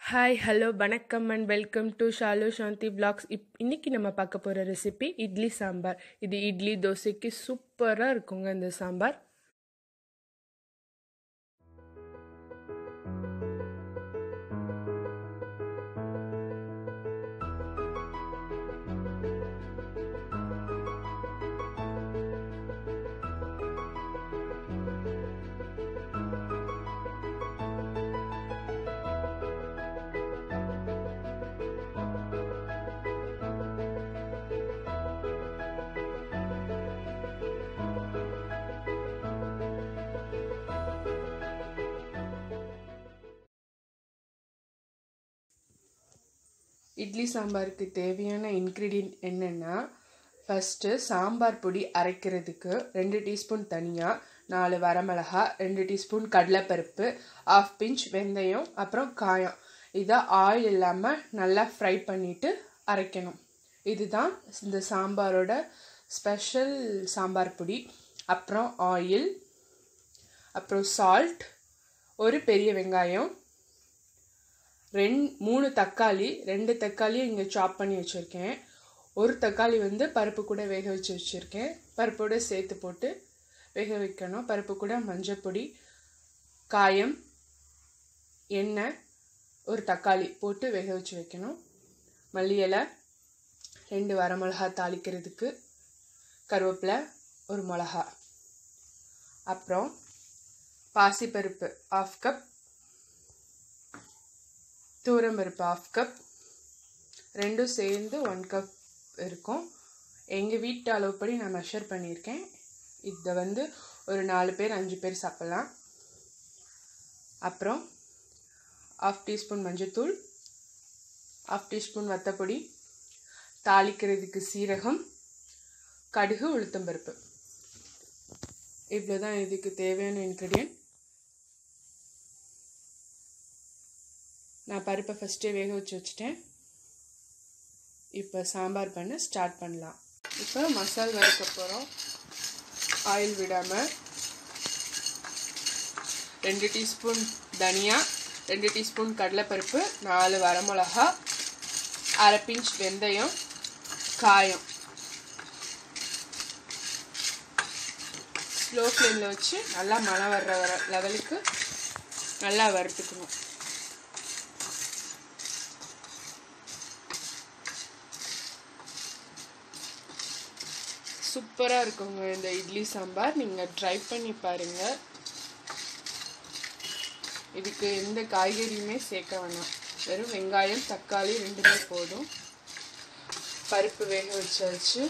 hi hello வணக்கம் and welcome to Shalu Shanthi vlogs இப் இன்னைக்கு நம்ம பார்க்க போகிற ரெசிபி இட்லி சாம்பார் இது இட்லி தோசைக்கு சூப்பராக இருக்குங்க இந்த சாம்பார் இட்லி சாம்பாருக்கு தேவையான இன்க்ரீடியன்ட் என்னென்னா ஃபஸ்ட்டு சாம்பார் பொடி அரைக்கிறதுக்கு ரெண்டு டீஸ்பூன் தனியாக நாலு வரமிளகா ரெண்டு டீஸ்பூன் கடலைப்பருப்பு ஆஃப் பிஞ்ச் வெந்தயம் அப்புறம் காயம் இதை ஆயில் இல்லாமல் நல்லா ஃப்ரை பண்ணிவிட்டு அரைக்கணும் இதுதான் இந்த சாம்பாரோட ஸ்பெஷல் சாம்பார் பொடி அப்புறம் ஆயில் அப்புறம் சால்ட் ஒரு பெரிய வெங்காயம் ரெண் மூணு தக்காளி ரெண்டு தக்காளியும் இங்கே சாப் பண்ணி வச்சுருக்கேன் ஒரு தக்காளி வந்து பருப்பு கூட வேக வச்சு வச்சுருக்கேன் பருப்போடு சேர்த்து போட்டு வேக வைக்கணும் பருப்பு கூட மஞ்சப்பொடி காயம் எண்ணெய் ஒரு தக்காளி போட்டு வேக வச்சு வைக்கணும் மல்லி இலை ரெண்டு வரமிளகா தாளிக்கிறதுக்கு கருவேப்பிலை ஒரு மிளகா அப்புறம் பாசிப்பருப்பு ஆஃப் கப் தூரம்பருப்பு ஆஃப் கப் ரெண்டும் சேர்ந்து ஒன் கப் இருக்கும் எங்கள் வீட்டு அளவுப்படி நான் மெஷர் பண்ணியிருக்கேன் இதை வந்து ஒரு நாலு பேர் அஞ்சு பேர் சாப்பிட்லாம் அப்புறம் ஆஃப் டீஸ்பூன் மஞ்சத்தூள் ஆஃப் டீஸ்பூன் வத்தப்பொடி தாளிக்கிறதுக்கு சீரகம் கடுகு உளுத்தம்பருப்பு இவ்வளோ தான் இதுக்கு தேவையான இன்க்ரீடியன்ட் நான் பருப்பை ஃபஸ்ட்டே வேக வச்சு வச்சுட்டேன் இப்போ சாம்பார் பண்ண ஸ்டார்ட் பண்ணலாம் இப்போ மசால் வறுக்க போகிறோம் ஆயில் விடாமல் ரெண்டு டீஸ்பூன் தனியா ரெண்டு டீஸ்பூன் கடலைப்பருப்பு நாலு வரமிளகா அரை பிஞ்ச் வெந்தயம் காயம் ஸ்லோ ஃப்ளேமில் வச்சு நல்லா மழை வர்ற வர லெவலுக்கு நல்லா வறுத்துக்கணும் சூப்பராக இருக்குங்க இந்த இட்லி சாம்பார் நீங்கள் ட்ரை பண்ணி பாருங்கள் இதுக்கு எந்த காய்கறியுமே சேர்க்க வேணாம் வெறும் வெங்காயம் தக்காளி ரெண்டுமே போதும் பருப்பு வேக வச்சாச்சு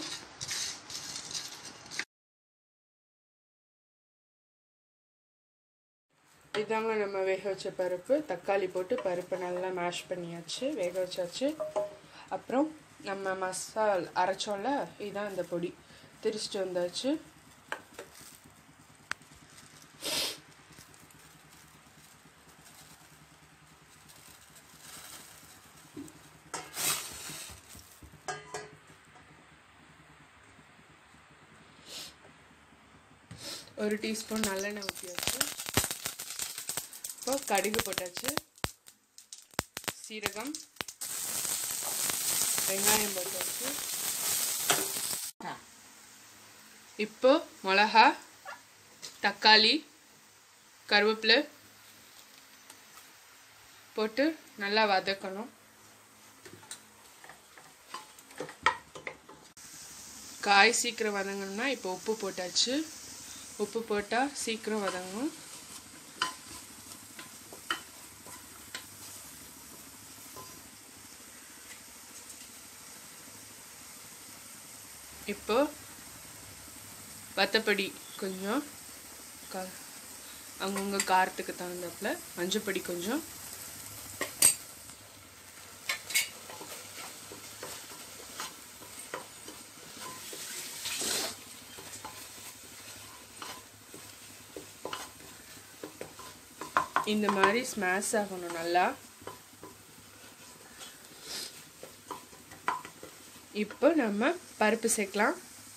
இதாங்க நம்ம வேக வச்ச பருப்பு தக்காளி போட்டு பருப்பை நல்லா மேஷ் பண்ணியாச்சு வேக வச்சாச்சு அப்புறம் நம்ம மசால் அரைச்சோம்ல இதுதான் இந்த பொடி திரிச்சிட்டு வந்தாச்சு ஒரு டீஸ்பூன் நல்லெண்ணெய் ஊற்றியாச்சு இப்போ கடுகு போட்டாச்சு சீரகம் வெங்காயம் போட்டாச்சு இப்போ மிளகா தக்காளி கருவேப்பிலை போட்டு நல்லா வதக்கணும் காய் சீக்கிரம் வதங்கணும்னா இப்போ உப்பு போட்டாச்சு உப்பு போட்டால் சீக்கிரம் வதங்கணும் இப்போ வத்தப்பொடி கொஞ்சம் கா அவங்கவுங்க காரத்துக்கு தகுந்தாப்புல மஞ்சப்பொடி கொஞ்சம் இந்த மாதிரி ஸ்மாஷ் ஆகணும் நல்லா இப்போ நம்ம பருப்பு சேர்க்கலாம்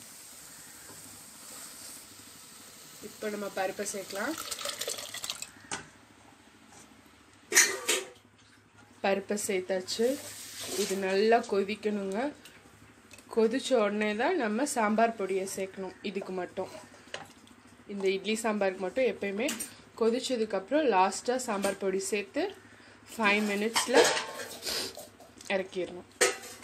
இப்போ நம்ம பருப்பை சேர்க்கலாம் பருப்பை சேர்த்தாச்சு இது நல்லா கொதிக்கணுங்க கொதிச்ச உடனே தான் நம்ம சாம்பார் பொடியை சேர்க்கணும் இதுக்கு மட்டும் இந்த இட்லி சாம்பாருக்கு மட்டும் எப்பயுமே கொதிச்சதுக்கப்புறம் லாஸ்ட்டாக சாம்பார் பொடி சேர்த்து ஃபைவ் மினிட்ஸில் இறக்கிடணும்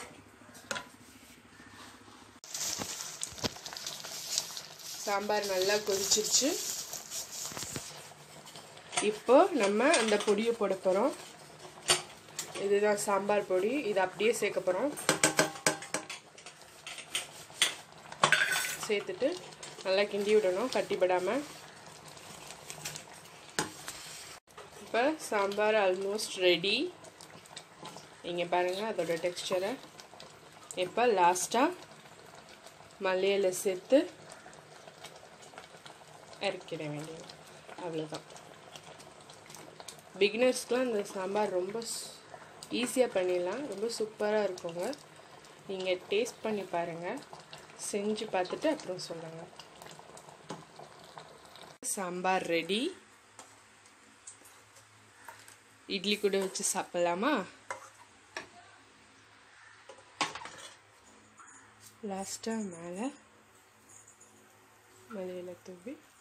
சாம்பார் நல்லா கொதிச்சிருச்சு இப்போ நம்ம அந்த பொடியை போட போகிறோம் இதுதான் சாம்பார் பொடி இது அப்படியே சேர்க்க போகிறோம் சேர்த்துட்டு நல்லா கிண்டி விடணும் கட்டிப்படாமல் இப்போ சாம்பார் ஆல்மோஸ்ட் ரெடி நீங்கள் பாருங்கள் அதோட டெக்ஸ்சரை இப்போ லாஸ்ட்டாக மல்லியில் சேர்த்து இறக்கிட வேண்டியது அவ்வளோதான் பிகினர்ஸ்க்கெலாம் இந்த சாம்பார் ரொம்ப ஈஸியாக பண்ணிடலாம் ரொம்ப சூப்பராக இருக்குங்க நீங்கள் டேஸ்ட் பண்ணி பாருங்கள் செஞ்சு பார்த்துட்டு அப்புறம் சொல்லுங்கள் சாம்பார் ரெடி இட்லி கூட வச்சு சாப்பிட்லாமா லாஸ்ட்டாக மேலே மலையில் தூவி